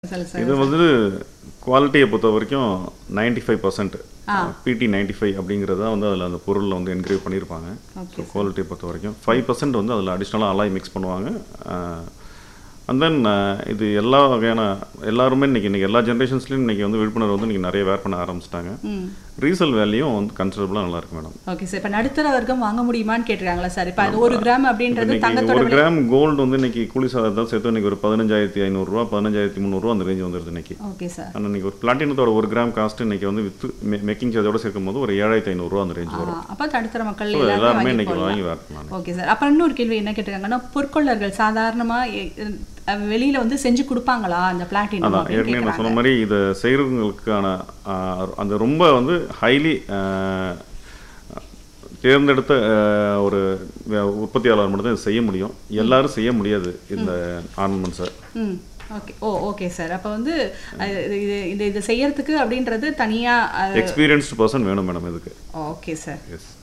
சொல்லு சார் இது வந்து குவாலிட்டியை பொறுத்த வரைக்கும் நைன்டி ஃபைவ் பர்சன்ட் பிடி நைன்டி ஃபைவ் அப்படிங்கிறத வந்து அதில் அந்த பொருளில் வந்து என்கிரேவ் பண்ணியிருப்பாங்க ஸோ குவாலிட்டியை பொறுத்த வரைக்கும் ஃபைவ் பர்சன்ட் வந்து அதில் அடிஷ்னலாக அலாய் மிக்ஸ் பண்ணுவாங்க அண்ட் தென் இது எல்லா வகையான எல்லாருமே இன்னைக்கு இன்னைக்கு எல்லா ஜென்ரேஷன்ஸ்லையும் இன்னைக்கு வந்து விழிப்புணர்வு வந்து இன்னைக்கு நிறைய வேர் பண்ண ஆரம்பிச்சிட்டாங்க ம் ரீசேல் வேல்யூவும் வந்து கன்சிடரபுளாக நல்லா இருக்கு மேடம் ஓகே சார் இப்போ நடுத்தர வர்க்கம் வாங்க முடியுமான்னு கேட்டிருக்காங்களா சார் இப்போ அது ஒரு கிராம் அப்படின்றது இன்னைக்கு தங்கத்தோட ஒரு விலை கிராம் கோல்டு வந்து இன்னைக்கு கூலி சாதத்தை சேர்த்து இன்னைக்கு ஒரு பதினஞ்சாயிரத்தி ஐநூறுரூவா பதினஞ்சாயிரத்தி முந்நூறுரூவா அந்த ரேஞ்ச் வந்துருது இன்னைக்கு ஓகே சார் ஆனால் இன்னைக்கு ஒரு பிளாட்டினத்தோட ஒரு கிராம் காஸ்ட் இன்னைக்கு வந்து வித் மேக்கிங் சார்ஜோட சேர்க்கும் போது ஒரு ஏழாயிரத்தி ஐநூறுரூவா அந்த ரேஞ்ச் வரும் அப்போ நடுத்தர மக்கள் ஸோ எல்லாருமே எல்லாருமே வாங்கி இன்னைக்கு போடலாம் வாங்கி வேர் பண்ணலாம் ஓகே சார் அப்புறம் இன்னொரு கேள்வி என்ன கேட்டிருக்காங்கன்னா பொற்கொள்ளர்கள் சாதாரணமாக வெளியில வந்து செஞ்சு கொடுப்பாங்களா அந்த பிளாட்டினம் அதான் அப்படின்னு ஏற்கனவே நான் கேட்குறாங்க சொன்ன மாதிரி இதை செய்கிறவங்களுக்கான அந்த ரொம்ப வந்து ஹைலி தேர்ந்தெடுத்த ஆஹ், ஒரு வே- உற்பத்தியாளர் மட்டும் தான் இதை செய்ய முடியும் எல்லாரும் செய்ய முடியாது இந்த ஆர்னமெண்ட்ஸை ம் ஓகே ஓ ஓகே சார் அப்போ வந்து அஹ், இது இது இது செய்யறதுக்கு அப்படின்றது தனியாக எக்ஸ்பீரியன்ஸ்டு பர்சன் வேணும் மேடம் இதுக்கு ஓகே சார் எஸ்